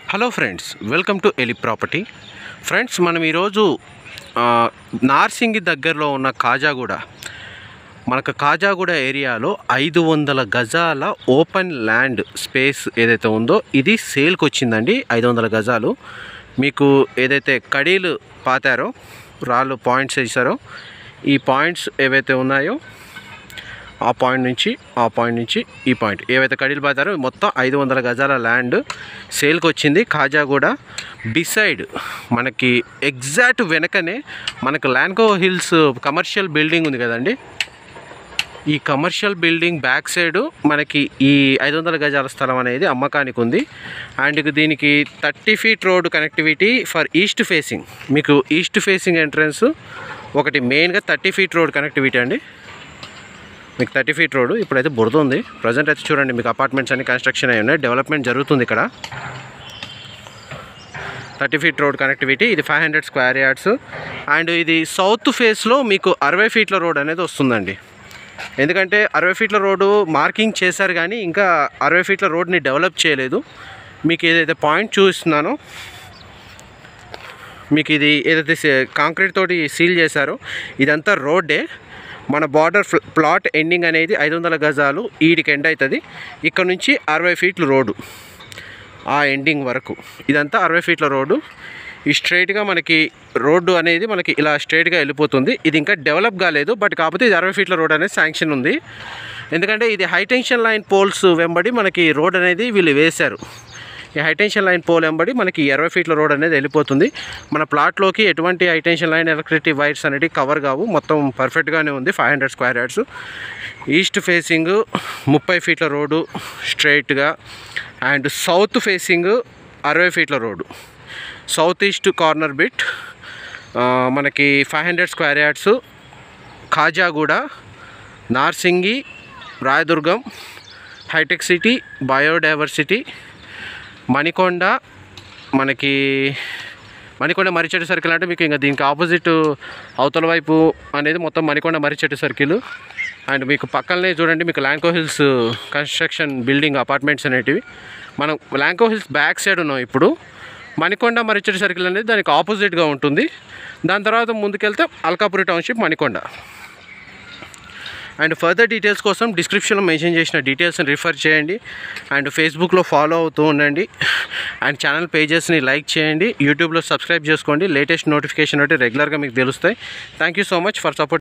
hello friends welcome to ఎలి property friends మనం ఈరోజు ఆ, నార్సింగి దగ్గరలో ఉన్న కాజాగూడ మనకు కాజాగూడ ఏరియాలో ఐదు వందల గజాల ఓపెన్ ల్యాండ్ స్పేస్ ఏదైతే ఉందో ఇది సేల్కి వచ్చిందండి ఐదు వందల గజాలు మీకు ఏదైతే కడీలు పాతారో రాళ్ళు పాయింట్స్ వేసారో ఈ పాయింట్స్ ఏవైతే ఉన్నాయో ఆ పాయింట్ నుంచి ఆ పాయింట్ నుంచి ఈ పాయింట్ ఏవైతే కడీలు పాతారో మొత్తం ఐదు వందల గజాల ల్యాండ్ సేల్కి వచ్చింది కాజాగూడ బిసైడ్ మనకి ఎగ్జాక్ట్ వెనకనే మనకు ల్యాండ్కో హిల్స్ కమర్షియల్ బిల్డింగ్ ఉంది కదండి ఈ కమర్షియల్ బిల్డింగ్ బ్యాక్ సైడ్ మనకి ఈ ఐదు వందల గజాల స్థలం అనేది అమ్మకానికి ఉంది అండ్ ఇక దీనికి thirty feet road connectivity for east facing మీకు ఈస్ట్ ఫేసింగ్ ఎంట్రన్స్ ఒకటి మెయిన్గా థర్టీ ఫీట్ రోడ్ కనెక్టివిటీ అండి మీకు థర్టీ ఫీట్ రోడ్ ఇప్పుడైతే బురద ఉంది ప్రజెంట్ అయితే చూడండి మీకు అపార్ట్మెంట్స్ అన్ని కన్స్ట్రక్షన్ అయి ఉన్నాయి డెవలప్మెంట్ జరుగుతుంది ఇక్కడ థర్టీ ఫీట్ రోడ్ కనెక్టివిటీ ఇది five hundred square yards and ఇది సౌత్ ఫేస్లో మీకు అరవై ఫీట్ల రోడ్ అనేది వస్తుందండి ఎందుకంటే అరవై ఫీట్ల రోడ్డు మార్కింగ్ చేశారు కానీ ఇంకా అరవై ఫీట్ల రోడ్ని డెవలప్ చేయలేదు మీకు ఏదైతే పాయింట్ చూస్తున్నానో మీకు ఇది ఏదైతే సే- కాంక్రీట్ తోటి సీల్ చేశారో ఇదంతా రోడ్డే మన బార్డర్ ప్లాట్ ఎండింగ్ అనేది ఐదు వందల గజాలు ఈడికి ఎండ్ అవుతుంది ఇక్కడ నుంచి అరవై ఫీట్లు రోడ్డు ఆ ఎండింగ్ వరకు ఇదంతా అరవై ఫీట్ల రోడ్డు ఈ స్ట్రైట్గా మనకి రోడ్డు అనేది మనకి ఇలా స్ట్రైట్గా వెళ్ళిపోతుంది ఇది ఇంకా డెవలప్ కాలేదు బట్ కాకపోతే ఇది అరవై ఫీట్ల రోడ్ అనేది శాంక్షన్ ఉంది ఎందుకంటే ఇది హైటెన్షన్ లైన్ పోల్స్ వెంబడి మనకి రోడ్ అనేది వీళ్ళు వేశారు ఈ హైటెన్షన్ లైన్ పోల్ వెంబడి మనకి ఇరవై ఫీట్ల రోడ్ అనేది వెళ్ళిపోతుంది మన ప్లాట్లోకి ఎటువంటి హైటెన్షన్ లైన్ ఎలక్ట్రిసిటీ వైర్స్ అనేవి కవర్ కావు మొత్తం పర్ఫెక్ట్గానే ఉంది five hundred square yards east facing ముప్పై ఫీట్ల రోడ్డు స్ట్రైట్గా అండ్ సౌత్ ఫేసింగ్ అరవై ఫీట్ల road south east corner bit ఆ, మనకి five hundred square yards Khajaguda Narsingi Rayadurgam hitech city biodiversity Manikonda మనకి మణికొండ మరిచెట్టు సర్కిల్ అంటే మీకు ఇంకా దీనికి ఆపోజిట్ అవతల వైపు అనేది మొత్తం మణికొండ మరిచెట్టు సర్కిల్ అండ్ మీకు పక్కనే చూడండి మీకు Lanco hills construction building apartments అనేటివి మనం ల్యాంకో హిల్స్ బ్యాక్ సైడ్ ఉన్నాం ఇప్పుడు మణికొండ మరిచెట్టు సర్కిల్ అనేది దానికి ఆపోజిట్గా ఉంటుంది దాని తర్వాత ముందుకెళ్తే Alkapuri township Manikonda and further details కోసం డిస్క్రిప్షన్లో మెన్షన్ చేసిన డీటెయిల్స్ని రిఫర్ చేయండి అండ్ ఫేస్బుక్లో ఫాలో అవుతూ ఉండండి అండ్ ఛానల్ పేజెస్ని లైక్ చేయండి యూట్యూబ్లో సబ్స్క్రైబ్ చేసుకోండి లేటెస్ట్ నోటిఫికేషన్ అంటే రెగ్యులర్గా మీకు తెలుస్తాయి thank you so much for support